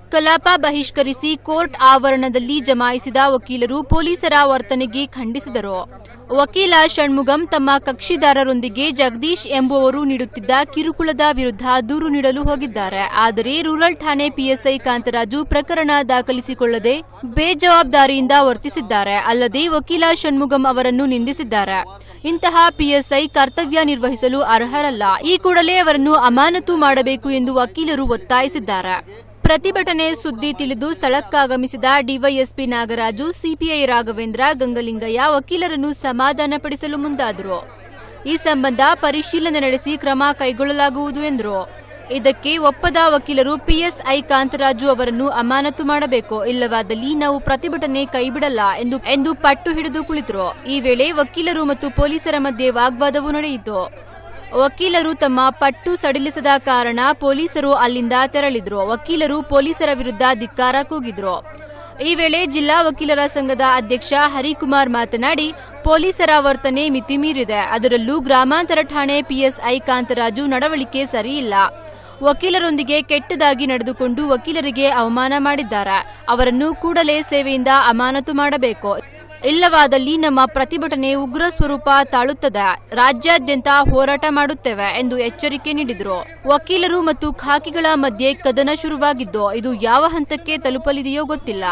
ಕಲಾಪ ಬಹಿಷ್ಕರಿಸಿ ಕೋರ್ಟ್ ಆವರಣದಲ್ಲಿ ಜಮಾಯಿಸಿದ ವಕೀಲರು ಪೊಲೀಸರ ವರ್ತನೆಗೆ ಖಂಡಿಸಿದರು ವಕೀಲ ಷಣ್ಮುಗಂ ತಮ್ಮ ಕಕ್ಷಿದಾರರೊಂದಿಗೆ ಜಗದೀಶ್ ಎಂಬುವವರು ನೀಡುತ್ತಿದ್ದ ಕಿರುಕುಳದ ವಿರುದ್ಧ ದೂರು ನೀಡಲು ಹೋಗಿದ್ದಾರೆ ಆದರೆ ರೂರಲ್ ಠಾಣೆ ಪಿಎಸ್ಐ ಕಾಂತರಾಜು ಪ್ರಕರಣ ದಾಖಲಿಸಿಕೊಳ್ಳದೆ ಬೇಜವಾಬ್ದಾರಿಯಿಂದ ವರ್ತಿಸಿದ್ದಾರೆ ಅಲ್ಲದೆ ವಕೀಲ ಷಣ್ಮುಗಂ ಅವರನ್ನು ನಿಂದಿಸಿದ್ದಾರೆ ಇಂತಹ ಪಿಎಸ್ಐ ಕರ್ತವ್ಯ ನಿರ್ವಹಿಸಲು ಅರ್ಹರಲ್ಲ ಈ ಕೂಡಲೇ ಅವರನ್ನು ಅಮಾನತು ಮಾಡಬೇಕು ಎಂದು ವಕೀಲರು ಒತ್ತಾಯಿಸಿದ್ದಾರೆ ಪ್ರತಿಭಟನೆ ಸುದ್ದಿ ತಿಳಿದು ಸ್ಥಳಕ್ಕಾಗಮಿಸಿದ ಡಿವೈಎಸ್ಪಿ ನಾಗರಾಜು ಸಿಪಿಐ ರಾಘವೇಂದ್ರ ಗಂಗಲಿಂಗಯ್ಯ ವಕೀಲರನ್ನು ಸಮಾಧಾನಪಡಿಸಲು ಮುಂದಾದರು ಈ ಸಂಬಂಧ ಪರಿಶೀಲನೆ ನಡೆಸಿ ಕ್ರಮ ಕೈಗೊಳ್ಳಲಾಗುವುದು ಎಂದರು ಇದಕ್ಕೆ ಒಪ್ಪದ ವಕೀಲರು ಪಿಎಸ್ಐ ಕಾಂತರಾಜು ಅವರನ್ನು ಅಮಾನತು ಮಾಡಬೇಕು ಇಲ್ಲವಾದಲ್ಲಿ ನಾವು ಪ್ರತಿಭಟನೆ ಕೈಬಿಡಲ್ಲ ಎಂದು ಎಂದು ಪಟ್ಟು ಹಿಡಿದು ಕುಳಿತರು ಈ ವೇಳೆ ವಕೀಲರು ಮತ್ತು ಪೊಲೀಸರ ಮಧ್ಯೆ ವಾಗ್ವಾದವೂ ನಡೆಯಿತು ವಕೀಲರು ತಮ್ಮ ಪಟ್ಟು ಸಡಿಲಿಸದ ಕಾರಣ ಪೊಲೀಸರು ಅಲ್ಲಿಂದ ತೆರಳಿದ್ರು ವಕೀಲರು ಪೊಲೀಸರ ವಿರುದ್ಧ ಧಿಕ್ಕಾರ ಕೂಗಿದ್ರು ಈ ವೇಳೆ ಜಿಲ್ಲಾ ವಕೀಲರ ಸಂಘದ ಅಧ್ಯಕ್ಷ ಹರಿಕುಮಾರ್ ಮಾತನಾಡಿ ಪೊಲೀಸರ ವರ್ತನೆ ಮಿತಿಮೀರಿದೆ ಅದರಲ್ಲೂ ಗ್ರಾಮಾಂತರ ಠಾಣೆ ಪಿಎಸ್ಐ ಕಾಂತರಾಜು ನಡವಳಿಕೆ ಸರಿಯಿಲ್ಲ ವಕೀಲರೊಂದಿಗೆ ಕೆಟ್ಟದಾಗಿ ನಡೆದುಕೊಂಡು ವಕೀಲರಿಗೆ ಅವಮಾನ ಮಾಡಿದ್ದಾರೆ ಅವರನ್ನು ಕೂಡಲೇ ಸೇವೆಯಿಂದ ಅಮಾನತು ಮಾಡಬೇಕು ಇಲ್ಲವಾದಲ್ಲಿ ನಮ್ಮ ಪ್ರತಿಭಟನೆ ಉಗ್ರ ಸ್ವರೂಪ ತಾಳುತ್ತದೆ ರಾಜ್ಯಾದ್ಯಂತ ಹೋರಾಟ ಮಾಡುತ್ತೇವೆ ಎಂದು ಎಚ್ಚರಿಕೆ ನೀಡಿದರು ವಕೀಲರು ಮತ್ತು ಖಾಕಿಗಳ ಮಧ್ಯೆ ಕದನ ಶುರುವಾಗಿದ್ದು ಇದು ಯಾವ ಹಂತಕ್ಕೆ ತಲುಪಲಿದೆಯೋ ಗೊತ್ತಿಲ್ಲ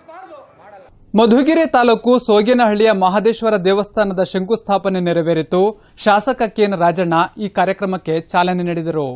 ಮಧುಗಿರಿ ತಾಲೂಕು ಸೋಗೇನಹಳ್ಳಿಯ ಮಹದೇಶ್ವರ ದೇವಸ್ಥಾನದ ಶಂಕುಸ್ಥಾಪನೆ ನೆರವೇರಿತು ಶಾಸಕ ಕೆಎನ್ ರಾಜಣ್ಣ ಈ ಕಾರ್ಯಕ್ರಮಕ್ಕೆ ಚಾಲನೆ ನೀಡಿದರು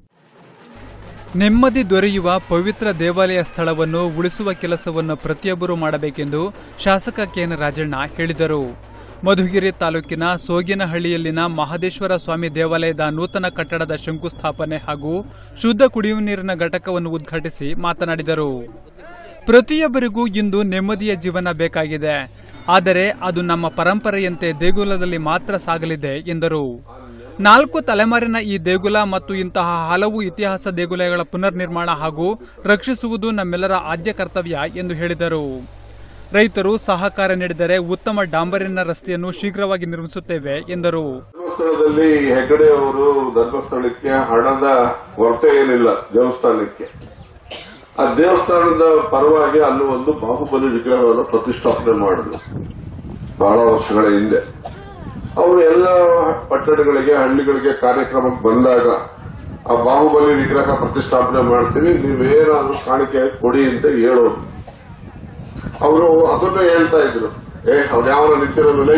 ನೆಮ್ಮದಿ ದೊರೆಯುವ ಪವಿತ್ರ ದೇವಾಲಯ ಸ್ಥಳವನ್ನು ಉಳಿಸುವ ಕೆಲಸವನ್ನು ಪ್ರತಿಯೊಬ್ಬರೂ ಮಾಡಬೇಕೆಂದು ಶಾಸಕ ಕೆಎನ್ ರಾಜಣ್ಣ ಹೇಳಿದರು ಮಧುಗಿರಿ ತಾಲೂಕಿನ ಸೋಗಿನಹಳ್ಳಿಯಲ್ಲಿನ ಮಹದೇಶ್ವರ ಸ್ವಾಮಿ ದೇವಾಲಯದ ನೂತನ ಕಟ್ಟಡದ ಶಂಕುಸ್ಥಾಪನೆ ಹಾಗೂ ಶುದ್ಧ ಕುಡಿಯುವ ನೀರಿನ ಘಟಕವನ್ನು ಉದ್ಘಾಟಿಸಿ ಮಾತನಾಡಿದರು ಪ್ರತಿಯೊಬ್ಬರಿಗೂ ಇಂದು ನೆಮ್ಮದಿಯ ಜೀವನ ಬೇಕಾಗಿದೆ ಆದರೆ ಅದು ನಮ್ಮ ಪರಂಪರೆಯಂತೆ ದೇಗುಲದಲ್ಲಿ ಮಾತ್ರ ಸಾಗಲಿದೆ ಎಂದರು ನಾಲ್ಕು ತಲೆಮಾರಿನ ಈ ದೇಗುಲ ಮತ್ತು ಇಂತಹ ಹಲವು ಇತಿಹಾಸ ದೇಗುಲಗಳ ಪುನರ್ ನಿರ್ಮಾಣ ಹಾಗೂ ರಕ್ಷಿಸುವುದು ನಮ್ಮೆಲ್ಲರ ಆದ್ಯ ಕರ್ತವ್ಯ ಎಂದು ಹೇಳಿದರು ರೈತರು ಸಹಕಾರ ನೀಡಿದರೆ ಉತ್ತಮ ಡಾಂಬರಿನ ರಸ್ತೆಯನ್ನು ಶೀಘ್ರವಾಗಿ ನಿರ್ಮಿಸುತ್ತೇವೆ ಎಂದರು ಧರ್ಮಸ್ಥಳದಲ್ಲಿ ಹೆಗಡೆ ಅವರು ಧರ್ಮಸ್ಥಳಕ್ಕೆ ಹಣದ ಕೊರತೆ ಏನಿಲ್ಲ ದೇವಸ್ಥಾನಕ್ಕೆ ಆ ದೇವಸ್ಥಾನದ ಪರವಾಗಿ ಅಲ್ಲಿ ಒಂದು ಬಾಹುಬಲಿ ವಿಗ್ರಹವನ್ನು ಪ್ರತಿಷ್ಠಾಪನೆ ಮಾಡಿದ್ರು ಬಹಳ ವರ್ಷಗಳ ಹಿಂದೆ ಅವರು ಎಲ್ಲ ಪಟ್ಟಣಗಳಿಗೆ ಹಳ್ಳಿಗಳಿಗೆ ಕಾರ್ಯಕ್ರಮಕ್ಕೆ ಬಂದಾಗ ಆ ಬಾಹುಬಲಿ ವಿಗ್ರಹ ಪ್ರತಿಷ್ಠಾಪನೆ ಮಾಡ್ತೀನಿ ನೀವೇನಾದ್ರೂ ಕಾಣಿಕೆ ಕೊಡಿ ಅಂತ ಹೇಳೋದು ಅವರು ಅದನ್ನ ಹೇಳ್ತಾ ಇದ್ರು ಏ ಅವ್ರು ಯಾವ ನಿಂತಿರೋದಿಲ್ಲ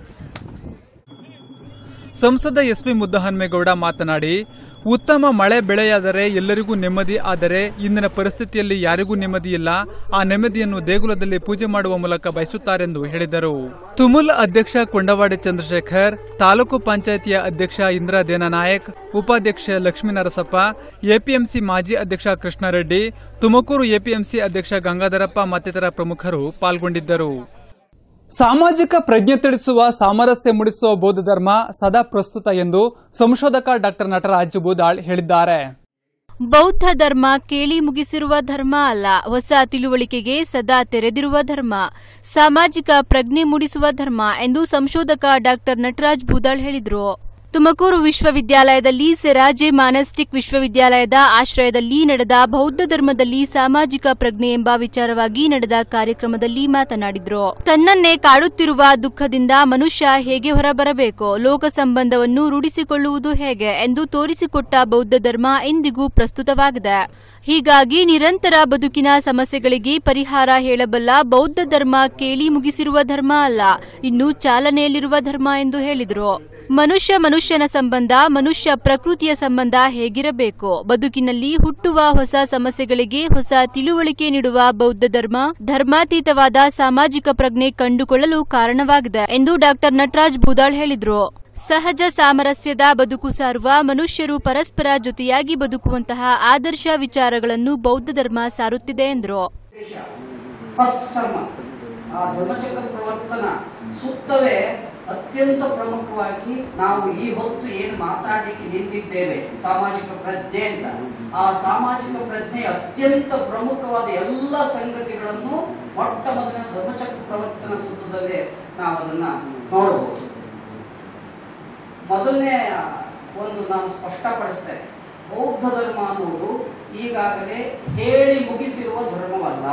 ಸಂಸದ ಎಸ್ಪಿ ಮುದ್ದಹನ್ಮೇಗೌಡ ಮಾತನಾಡಿ ಉತ್ತಮ ಮಳೆ ಬೆಳೆಯಾದರೆ ಎಲ್ಲರಿಗೂ ನೆಮ್ಮದಿ ಆದರೆ ಇಂದಿನ ಪರಿಸ್ಥಿತಿಯಲ್ಲಿ ಯಾರಿಗೂ ನೆಮ್ಮದಿ ಇಲ್ಲ ಆ ನೆಮ್ಮದಿಯನ್ನು ದೇಗುಲದಲ್ಲಿ ಪೂಜೆ ಮಾಡುವ ಮೂಲಕ ಬಯಸುತ್ತಾರೆಂದು ಹೇಳಿದರು ತುಮುಲ್ ಅಧ್ಯಕ್ಷ ಕೊಂಡವಾಡಿ ಚಂದ್ರಶೇಖರ್ ತಾಲೂಕು ಪಂಚಾಯಿತಿಯ ಅಧ್ಯಕ್ಷ ಇಂದ್ರ ದೇನನಾಯಕ್ ಉಪಾಧ್ಯಕ್ಷ ಲಕ್ಷ್ಮೀ ನರಸಪ್ಪ ಎಪಿಎಂಸಿ ಮಾಜಿ ಅಧ್ಯಕ್ಷ ಕೃಷ್ಣಾರೆಡ್ಡಿ ತುಮಕೂರು ಎಪಿಎಂಸಿ ಅಧ್ಯಕ್ಷ ಗಂಗಾಧರಪ್ಪ ಮತ್ತಿತರ ಪ್ರಮುಖರು ಪಾಲ್ಗೊಂಡಿದ್ದರು ಸಾಮಾಜಿಕ ಪ್ರಜ್ಞೆ ತಿಳಿಸುವ ಸಾಮರಸ್ಯ ಮೂಡಿಸುವ ಬೌದ್ಧ ಧರ್ಮ ಸದಾ ಪ್ರಸ್ತುತ ಎಂದು ಸಂಶೋಧಕ ಡಾಕ್ಟರ್ ನಟರಾಜ್ ಬೂದಾಳ್ ಹೇಳಿದ್ದಾರೆ ಬೌದ್ಧ ಧರ್ಮ ಕೇಳಿ ಮುಗಿಸಿರುವ ಧರ್ಮ ಅಲ್ಲ ಹೊಸ ತಿಳುವಳಿಕೆಗೆ ಸದಾ ತೆರೆದಿರುವ ಧರ್ಮ ಸಾಮಾಜಿಕ ಪ್ರಜ್ಞೆ ಮೂಡಿಸುವ ಧರ್ಮ ಎಂದು ಸಂಶೋಧಕ ಡಾಕ್ಟರ್ ನಟರಾಜ್ ಬೂದಾಳ್ ಹೇಳಿದರು ತುಮಕೂರು ವಿಶ್ವವಿದ್ಯಾಲಯದಲ್ಲಿ ಸೆರಾಜೆ ಮಾನಸ್ಟಿಕ್ ವಿಶ್ವವಿದ್ಯಾಲಯದ ಆಶ್ರಯದಲ್ಲಿ ನಡೆದ ಬೌದ್ಧ ಧರ್ಮದಲ್ಲಿ ಸಾಮಾಜಿಕ ಪ್ರಜ್ಞೆ ಎಂಬ ವಿಚಾರವಾಗಿ ನಡೆದ ಕಾರ್ಯಕ್ರಮದಲ್ಲಿ ಮಾತನಾಡಿದ್ರು ತನ್ನನ್ನೇ ಕಾಡುತ್ತಿರುವ ದುಃಖದಿಂದ ಮನುಷ್ಯ ಹೇಗೆ ಹೊರಬರಬೇಕು ಲೋಕ ಸಂಬಂಧವನ್ನು ರೂಢಿಸಿಕೊಳ್ಳುವುದು ಹೇಗೆ ಎಂದು ತೋರಿಸಿಕೊಟ್ಟ ಬೌದ್ಧ ಧರ್ಮ ಇಂದಿಗೂ ಪ್ರಸ್ತುತವಾಗಿದೆ ಹೀಗಾಗಿ ನಿರಂತರ ಬದುಕಿನ ಸಮಸ್ಯೆಗಳಿಗೆ ಪರಿಹಾರ ಹೇಳಬಲ್ಲ ಬೌದ್ಧ ಧರ್ಮ ಕೇಳಿ ಮುಗಿಸಿರುವ ಧರ್ಮ ಅಲ್ಲ ಇನ್ನು ಚಾಲನೆಯಲ್ಲಿರುವ ಧರ್ಮ ಎಂದು ಹೇಳಿದರು ಮನುಷ್ಯ ಮನುಷ್ಯನ ಸಂಬಂಧ ಮನುಷ್ಯ ಪ್ರಕೃತಿಯ ಸಂಬಂಧ ಹೇಗಿರಬೇಕು ಬದುಕಿನಲ್ಲಿ ಹುಟ್ಟುವ ಹೊಸ ಸಮಸ್ಯೆಗಳಿಗೆ ಹೊಸ ತಿಳುವಳಿಕೆ ನೀಡುವ ಬೌದ್ಧ ಧರ್ಮ ಧರ್ಮಾತೀತವಾದ ಸಾಮಾಜಿಕ ಪ್ರಜ್ಞೆ ಕಂಡುಕೊಳ್ಳಲು ಕಾರಣವಾಗಿದೆ ಎಂದು ಡಾಕ್ಟರ್ ನಟರಾಜ್ ಬೂದಾಳ್ ಹೇಳಿದರು ಸಹಜ ಸಾಮರಸ್ಯದ ಬದುಕು ಸಾರುವ ಮನುಷ್ಯರು ಪರಸ್ಪರ ಜೊತೆಯಾಗಿ ಬದುಕುವಂತಹ ಆದರ್ಶ ವಿಚಾರಗಳನ್ನು ಬೌದ್ಧ ಧರ್ಮ ಸಾರುತ್ತಿದೆ ಎಂದರು ಫಸ್ಟ್ ಸರ್ಮ ಆ ಧರ್ಮಚಕ್ರ ಪ್ರವರ್ತನ ಸುತ್ತವೇ ಅತ್ಯಂತ ಪ್ರಮುಖವಾಗಿ ನಾವು ಈ ಹೊತ್ತು ಏನು ಮಾತಾಡಲಿಕ್ಕೆ ನಿಂತಿದ್ದೇವೆ ಸಾಮಾಜಿಕ ಪ್ರಜ್ಞೆ ಅಂತ ಆ ಸಾಮಾಜಿಕ ಪ್ರಜ್ಞೆ ಅತ್ಯಂತ ಪ್ರಮುಖವಾದ ಎಲ್ಲ ಸಂಗತಿಗಳನ್ನು ಮೊಟ್ಟ ಮೊದಲಿನ ಧರ್ಮಚಕ್ರ ಪ್ರವರ್ತನ ಸೂತ್ರದಲ್ಲೇ ನಾವು ಅದನ್ನ ನೋಡಬಹುದು ಮೊದಲನೇ ಒಂದು ನಾನು ಸ್ಪಷ್ಟಪಡಿಸ್ತೇನೆ ಬೌದ್ಧ ಧರ್ಮ ಅನ್ನುವುದು ಈಗಾಗಲೇ ಹೇಳಿ ಮುಗಿಸಿರುವ ಧರ್ಮವಲ್ಲ